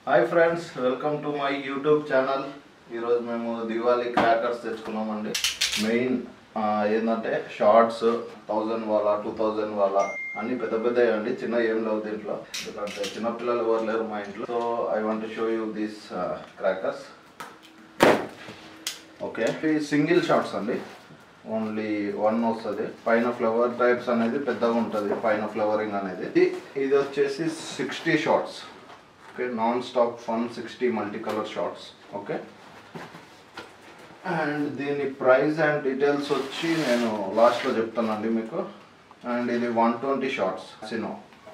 Hi friends welcome to my YouTube channel ఈరోజు మేము Diwali crackers తెచ్చుకున్నామండి మెయిన్ ఆ, ఏంటంటే షార్ట్స్ థౌజండ్ వాళ్ళ టూ థౌజండ్ వాళ్ళ అన్ని పెద్ద పెద్దవి అండి చిన్న ఏం లేవు దీంట్లో ఎందుకంటే చిన్నపిల్లలు ఎవరు లేరు మా ఇంట్లో so I want show you these crackers okay ఇవి సింగిల్ షార్ట్స్ అండి ఓన్లీ వన్ వస్తుంది పైన ఫ్లవర్ టైప్స్ అనేది పెద్దగా ఉంటుంది పైన ఫ్లవరింగ్ అనేది ఇది ఇది వచ్చేసి sixty shots okay non stop fun sixty multi colour shots okay and దీని ప్రైస్ అండ్ డీటెయిల్స్ వచ్చి నేను లాస్ట్లో చెప్తానండి మీకు అండ్ ఇది వన్ ట్వంటీ షార్ట్స్ సినో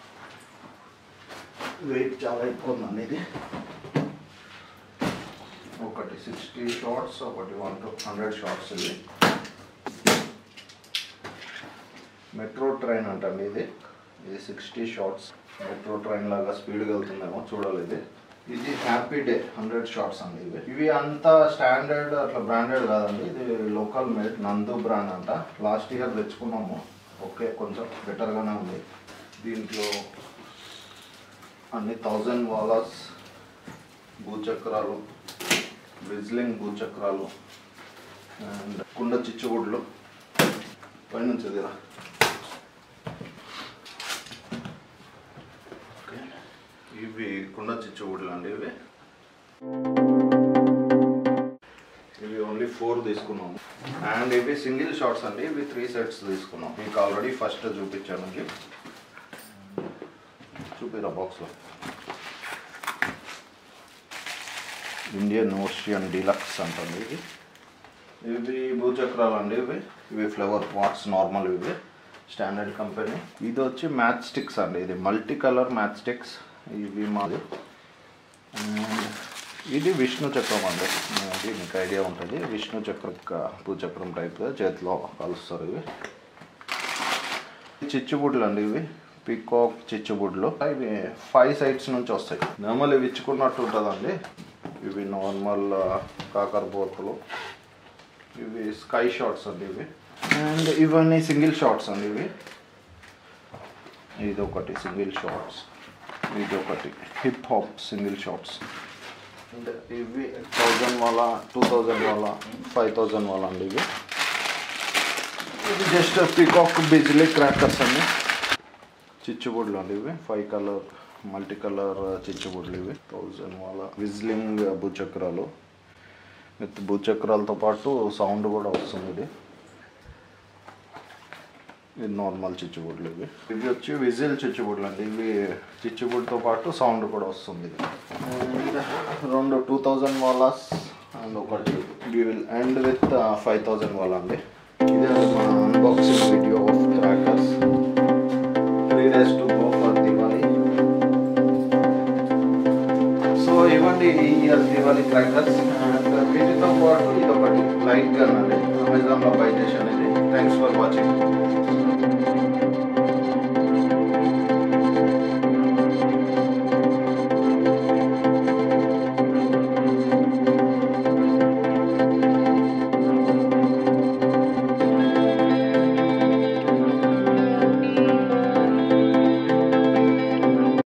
వెయిట్ చాలా ఎక్కువ ఉందండి ఇది ఒకటి సిక్స్టీ షార్ట్స్ ఒకటి వన్ టు హండ్రెడ్ షార్ట్స్ ఇది మెట్రో ట్రైన్ అంటండి ఇది ఇది సిక్స్టీ షార్ట్స్ మెట్రో ట్రైన్ లాగా స్పీడ్గా వెళ్తుందేమో చూడాలి ఇది ఇది హ్యాపీ డే హండ్రెడ్ షార్ట్స్ అండి ఇవి ఇవి అంతా స్టాండర్డ్ అట్లా బ్రాండెడ్ కాదండి ఇది లోకల్ మేడ్ నందు బ్రాండ్ అంట లాస్ట్ ఇయర్ తెచ్చుకున్నాము ఓకే కొంచెం బెటర్గానే ఉంది దీంట్లో అన్ని థౌజండ్ వాలాస్ భూచక్రాలు విజ్లింగ్ భూచక్రాలు అండ్ కుండ చిచ్చుగుడ్లు పైనుంచి దిరా ఓకే. ఇవి కుండ చిచ్చుగుడ్లు అండి ఇవి ఇవి ఓన్లీ ఫోర్ తీసుకున్నాము అండ్ ఇవి సింగిల్ షార్ట్స్ అండి ఇవి త్రీ సెట్స్ తీసుకున్నాం మీకు ఆల్రెడీ ఫస్ట్ చూపించాను ఇది చూపిరా బాక్స్లో ఇండియన్ ఓషియన్ డీలక్స్ అంటుంది ఇది ఇవి భూచక్రాలు అండి ఇవి ఇవి ఫ్లవర్ పాట్స్ నార్మల్ ఇవి స్టాండర్డ్ కంపెనీ ఇది వచ్చి మ్యాచ్ స్టిక్స్ అండి ఇది మల్టీ కలర్ మ్యాచ్ స్టిక్స్ ఇవి మాది And ఇది విష్ణు చక్రం అండి అది మీకు ఐడియా ఉంటుంది విష్ణు చక్రం క- భూచక్రం టైప్ చేతిలో కలుస్తారు ఇవి చిచ్చుబుడ్లు అండి ఇవి పికాక్ చిచ్చుబుడ్లు ఇవి ఫైవ్ సైడ్స్ నుంచి వస్తాయి నార్మల్ ఇవి ఇచ్చుకున్నట్టు ఉంటుందండి ఇవి నార్మల్ కాకర బోర్కులు ఇవి స్కై షార్ట్స్ అండి ఇవి అండ్ ఇవన్నీ సింగిల్ షార్ట్స్ అండి ఇవి ఇది ఒకటి సింగిల్ షార్ట్స్ ఇది ఒకటి hip hop single shots and ఇవి థౌజండ్ వాళ్ళ టూ థౌజండ్ వాళ్ళ ఫైవ్ థౌజండ్ వాళ్ళ అండి ఇవి ఇది జస్ట్ పికాక్ బిజ్లీ క్రాకర్స్ అండి చిచ్చుబుడ్లు అండి ఇవి ఫైవ్ కలర్ మల్టీ కలర్ చిచ్చుబుడ్లు ఇవి థౌజండ్ వాళ్ళ విజ్లింగ్ భూచక్రాలు విత్ భూచక్రాలతో పాటు సౌండ్ కూడా వస్తుంది ఇది ఇది నార్మల్ చిచ్చుబుడ్లు ఇవి ఇవి వచ్చి విజిల్ చిచ్చుబుడ్లు అండి ఇవి చిచ్చుబుడ్తో పాటు సౌండ్ కూడా వస్తుంది ఇది And రెండు టూ థౌజండ్ వాలాస్ అండ్ ఒకటి we will end with five thousand వాలా అండి ఇదే మా unboxing video of crackers three days to go for Diwali so ఇవ్వండి ఈ ఇయర్ దివాళీ క్రాకర్స్ అండ్ వీటితో పాటు ఇది ఒకటి లైట్ గన్ అండి అమెజాన్లో బై చేశాను ఇది థ్యాంక్స్ ఫర్ వాచింగ్